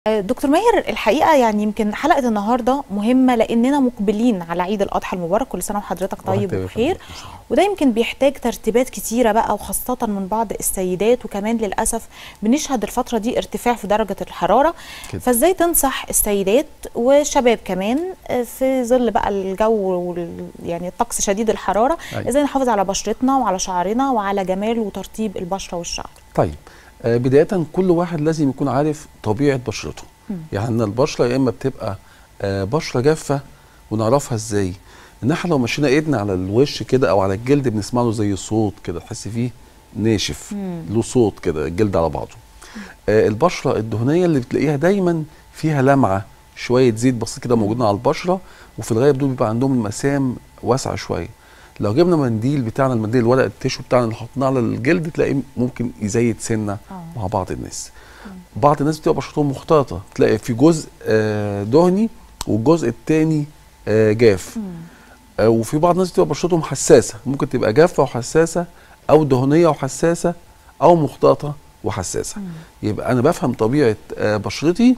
دكتور ماهر الحقيقه يعني يمكن حلقه النهارده مهمه لاننا مقبلين على عيد الاضحى المبارك كل سنه وحضرتك طيب وبخير وده يمكن بيحتاج ترتيبات كتيره بقى وخاصه من بعض السيدات وكمان للاسف بنشهد الفتره دي ارتفاع في درجه الحراره كده. فازاي تنصح السيدات والشباب كمان في ظل بقى الجو وال يعني الطقس شديد الحراره أيوة. ازاي نحافظ على بشرتنا وعلى شعرنا وعلى جمال وترطيب البشره والشعر طيب آه بدايه كل واحد لازم يكون عارف طبيعه بشرته مم. يعني البشره يا اما بتبقى آه بشره جافه ونعرفها ازاي ان احنا لو مشينا ايدنا على الوش كده او على الجلد بنسمع له زي صوت كده تحس فيه ناشف مم. له صوت كده الجلد على بعضه آه البشره الدهنيه اللي بتلاقيها دايما فيها لمعه شويه زيت بسيط كده موجودين على البشره وفي الغالب دول بيبقى عندهم المسام واسعه شويه لو جبنا منديل بتاعنا المنديل الورق التيشو بتاعنا اللي حطيناه على الجلد تلاقيه ممكن يزيد سنه أوه. مع بعض الناس مم. بعض الناس بتبقى بشرتهم مختلطه تلاقي في جزء آه دهني والجزء الثاني آه جاف آه وفي بعض الناس بتبقى بشرتهم حساسه ممكن تبقى جافه وحساسه او دهنيه وحساسه او مختلطه وحساسه مم. يبقى انا بفهم طبيعه آه بشرتي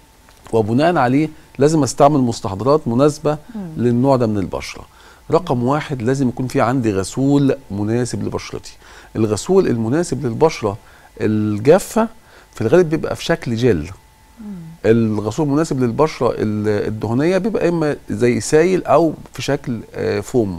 وبناء عليه لازم استعمل مستحضرات مناسبه مم. للنوع ده من البشره رقم واحد لازم يكون في عندي غسول مناسب لبشرتي الغسول المناسب للبشره الجافه في الغالب بيبقى في شكل جل الغسول المناسب للبشره الدهنيه بيبقى اما زي سايل او في شكل فوم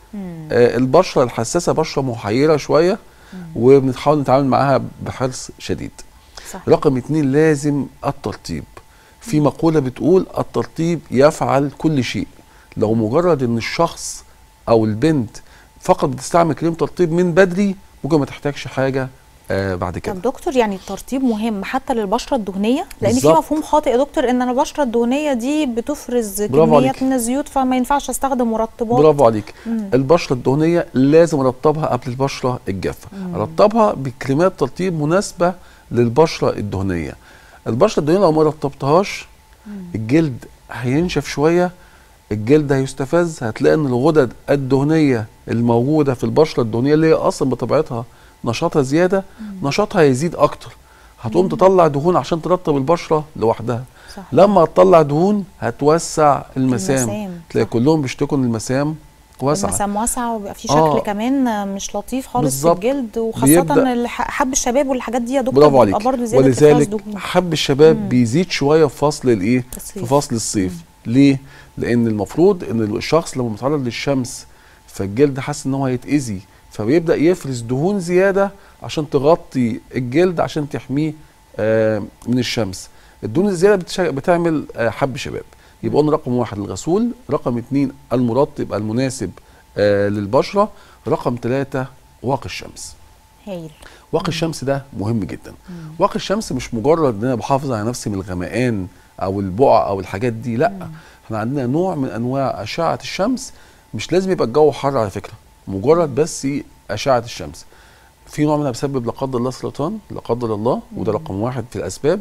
البشره الحساسه بشره محيره شويه وبنحاول نتعامل معاها بحرص شديد صح. رقم اتنين لازم الترطيب في مقوله بتقول الترطيب يفعل كل شيء لو مجرد ان الشخص او البنت فقط بتستعمل كريم ترطيب من بدري ممكن ما تحتاجش حاجه آه بعد كده طب دكتور يعني الترطيب مهم حتى للبشره الدهنيه لان في مفهوم خاطئ يا دكتور ان انا البشره الدهنيه دي بتفرز كميات من الزيوت فما ينفعش استخدم مرطبات برافو عليك مم. البشره الدهنيه لازم ارطبها قبل البشره الجافه ارطبها بكريمات ترطيب مناسبه للبشره الدهنيه البشره الدهنيه لو ما رطبتهاش الجلد هينشف شويه الجلد هيستفز هتلاقي ان الغدد الدهنيه الموجوده في البشره الدهنيه اللي هي اصلا بطبيعتها نشاطها زياده مم. نشاطها هيزيد اكتر هتقوم تطلع دهون عشان ترطب البشره لوحدها صح. لما تطلع دهون هتوسع المسام, المسام. تلاقي كلهم بيشتكوا ان المسام واسعه المسام واسعه وبيبقى في شكل آه. كمان مش لطيف خالص بالزبط. في الجلد وخاصه حب الشباب والحاجات دي يا دكتور برافو عليك برضه زياده ولذلك حب الشباب مم. بيزيد شويه في فصل الايه في فصل الصيف مم. ليه لان المفروض ان الشخص لما متعرض للشمس فالجلد حاسس ان هو هيتاذي فبيبدا يفرز دهون زياده عشان تغطي الجلد عشان تحميه آه من الشمس الدهون الزياده بتعمل آه حب شباب يبقى قلنا رقم واحد الغسول رقم اتنين المرطب المناسب آه للبشره رقم ثلاثة واقي الشمس هايل واقي الشمس ده مهم جدا واقي الشمس مش مجرد ان انا بحافظ على نفسي من الغمقان او البقع او الحاجات دي لا مم. احنا عندنا نوع من انواع اشعه الشمس مش لازم يبقى الجو حر على فكره مجرد بس اشعه الشمس في نوع منها بيسبب لا قدر الله سرطان لا قدر الله وده رقم واحد في الاسباب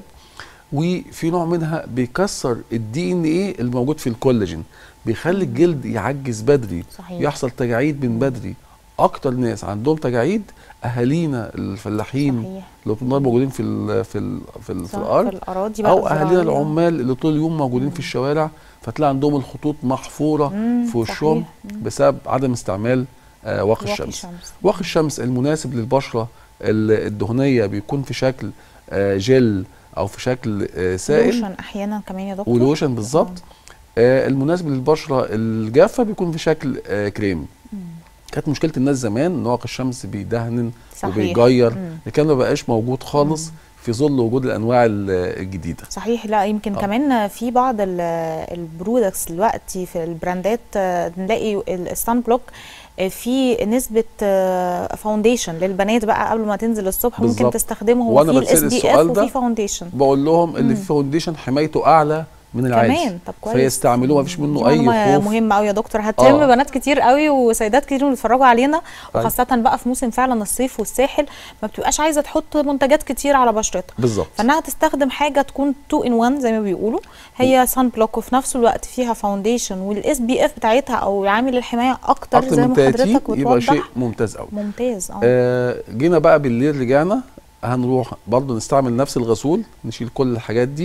وفي نوع منها بيكسر الدي ان ايه الموجود في الكولاجين بيخلي الجلد يعجز بدري صحيح. يحصل تجاعيد من بدري اكتر ناس عندهم تجاعيد اهالينا الفلاحين صحيح. اللي طول النهار موجودين في ال في ال في, ال في الارض في الأراضي بقى او اهالينا العمال اللي طول اليوم موجودين مم. في الشوارع فتلاقي عندهم الخطوط محفوره في وشهم بسبب عدم استعمال آه واقي الشمس. الشمس واقي الشمس المناسب للبشره الدهنيه بيكون في شكل آه جل او في شكل آه سائل لوشن احيانا كمان يا دكتور ولوشن بالظبط آه المناسب للبشره الجافه بيكون في شكل آه كريم مم. كانت مشكله الناس زمان ان واقي الشمس بيدهن صحيح. وبيغير الكلام ما بقاش موجود خالص مم. في ظل وجود الانواع الجديده صحيح لا يمكن آه. كمان في بعض البرودكتس دلوقتي في البراندات نلاقي السان بلوك في نسبه فاونديشن للبنات بقى قبل ما تنزل الصبح بالزبط. ممكن تستخدمه هو في الاس بي اف وفي فاونديشن بقول لهم اللي في فاونديشن حمايته اعلى من العادي كمان طب كويس فيستعملوه مفيش منه اي خوف مهم قوي يا دكتور هتهم آه. بنات كتير قوي وسيدات كتير بيتفرجوا علينا وخاصه بقى في موسم فعلا الصيف والساحل ما بتبقاش عايزه تحط منتجات كتير على بشرتها بالظبط فانها تستخدم حاجه تكون 2 ان 1 زي ما بيقولوا هي سان بلوك وفي نفس الوقت فيها فاونديشن والاس بي اف بتاعتها او عامل الحمايه اكتر, أكتر زي ما حضرتك يبقى شيء ممتاز قوي ممتاز اه آه جينا بقى بالليل رجعنا هنروح برضه نستعمل نفس الغسول نشيل كل الحاجات دي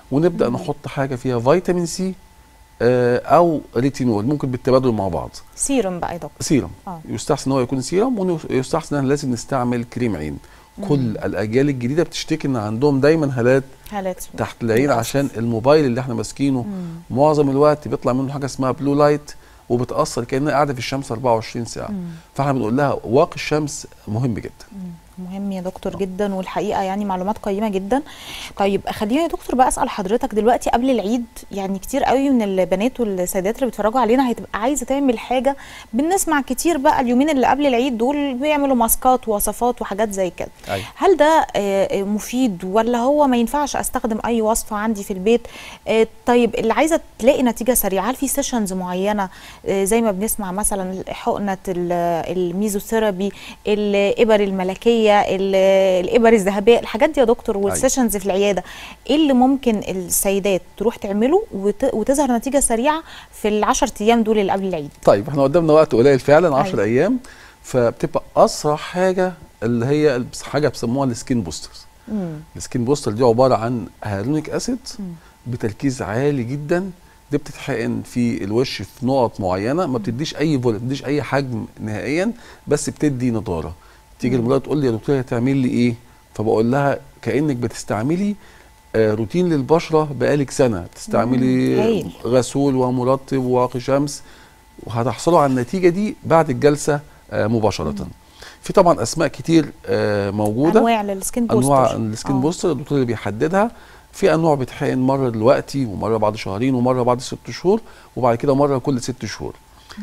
ونبدا نحط حاجه فيها فيتامين سي آه، او ريتينول ممكن بالتبادل مع بعض سيروم بقى يا دكتور سيرم اه يستحسن ان هو يكون سيرم ويستحسن ان لازم نستعمل كريم عين كل الاجيال الجديده بتشتكي ان عندهم دايما هالات هالات تحت العين للأسف. عشان الموبايل اللي احنا ماسكينه مم. معظم الوقت بيطلع منه حاجه اسمها بلو لايت وبتاثر كانها قاعده في الشمس 24 ساعه مم. فاحنا بنقول لها واقي الشمس مهم جدا مهم يا دكتور جدا والحقيقه يعني معلومات قيمه جدا طيب خليني يا دكتور بقى اسال حضرتك دلوقتي قبل العيد يعني كتير قوي من البنات والسيدات اللي بيتفرجوا علينا هتبقى عايزه تعمل حاجه بنسمع كتير بقى اليومين اللي قبل العيد دول بيعملوا ماسكات ووصفات وحاجات زي كده أيوة. هل ده آه، آه، مفيد ولا هو ما ينفعش استخدم اي وصفه عندي في البيت آه، طيب اللي عايزه تلاقي نتيجه سريعه هل في سيشنز معينه آه، زي ما بنسمع مثلا حقنه ال- الميزوثيرابي الابر الملكيه ال- الابر الذهبيه الحاجات دي يا دكتور والسيشنز في العياده ايه اللي ممكن السيدات تروح تعمله وت- وتظهر نتيجه سريعه في العشر ايام دول اللي قبل العيد طيب احنا قدامنا وقت قليل فعلا 10 أيوة. ايام فبتبقى اسرع حاجه اللي هي البس- حاجه بيسموها السكين بوسترز مم. السكين بوستر دي عباره عن هيالورونيك اسيد مم. بتركيز عالي جدا دي بتتحقن في الوش في نقط معينه ما بتديش اي فولت ما بتديش اي حجم نهائيا بس بتدي نضاره تيجي مم. المراه تقول لي يا دكتور هتعمل لي ايه فبقول لها كانك بتستعملي آه، روتين للبشره بقالك سنه بتستعملي مم. هايل. غسول ومرطب وواقي شمس وهتحصلوا على النتيجه دي بعد الجلسه آه، مباشره في طبعا اسماء كتير آه، موجوده انواع للسكين بوستر انواع السكين آه. بوستر الدكتور اللي بيحددها في انواع بتحقن مره دلوقتي ومره بعد شهرين ومره بعد ست شهور وبعد كده مره كل ست شهور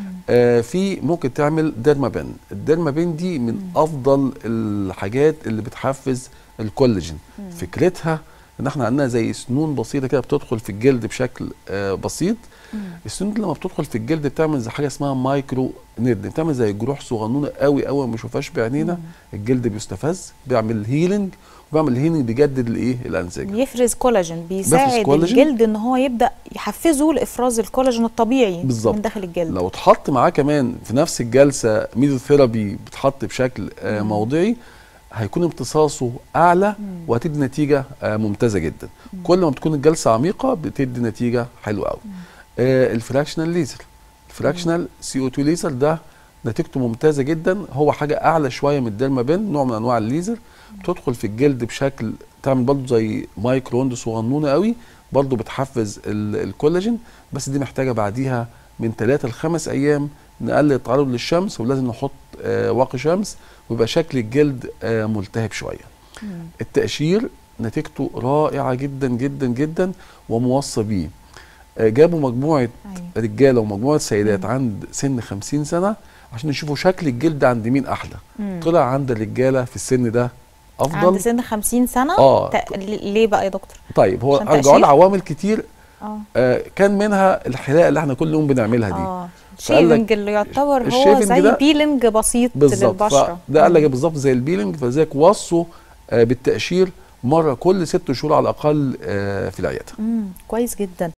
آه في ممكن تعمل ديرمابين الديرمابين دي من افضل الحاجات اللي بتحفز الكولاجين فكرتها ان احنا عندنا زي سنون بسيطه كده بتدخل في الجلد بشكل آه بسيط السنون دي لما بتدخل في الجلد بتعمل زي حاجه اسمها مايكرو نيرد بتعمل زي جروح صغنونه قوي قوي ما بنشوفهاش بعينينا الجلد بيستفز بيعمل هيلينج وبيعمل هيلينج بيجدد الايه الانسجه بيفرز كولاجين بيساعد كولاجين. الجلد ان هو يبدا يحفزه لافراز الكولاجين الطبيعي بالظبط. من داخل الجلد لو اتحط معاه كمان في نفس الجلسه ميزوثيرابي بتحط بشكل آه موضعي هيكون امتصاصه اعلى وهتدي نتيجه آه ممتازه جدا كل ما بتكون الجلسه عميقه بتدي نتيجه حلوه قوي آه الفراكشنال ليزر الفراكشنال سي او 2 ليزر ده نتيجته ممتازه جدا هو حاجه اعلى شويه من الديرمابين نوع من انواع الليزر بتدخل في الجلد بشكل تعمل برضه زي مايكروند صغنونه قوي برضه بتحفز ال- الكولاجين بس دي محتاجه بعديها من 3 ل 5 ايام نقلل التعرض للشمس ولازم نحط آه واقي شمس ويبقى شكل الجلد آه ملتهب شويه التقشير نتيجته رائعه جدا جدا جدا وموصى بيه آه جابوا مجموعه أيوة. رجاله ومجموعه سيدات عند سن 50 سنه عشان يشوفوا شكل الجلد عند مين احلى مم. طلع عند الرجاله في السن ده عند افضل سن 50 سنه آه. ت- ليه بقى يا دكتور طيب هو عشان رجعوا تقشير؟ لنا عوامل كتير اه آه كان منها الحلاقه اللي احنا كل يوم بنعملها دي اه فقال لك شيفنج اللي يعتبر هو الشيفنج زي ده بيلنج بسيط بالظبط للبشره فده قال لك بالظبط زي البيلنج فلذلك وصوا آه بالتقشير مره كل ست شهور على الاقل آه في العياده مم. كويس جدا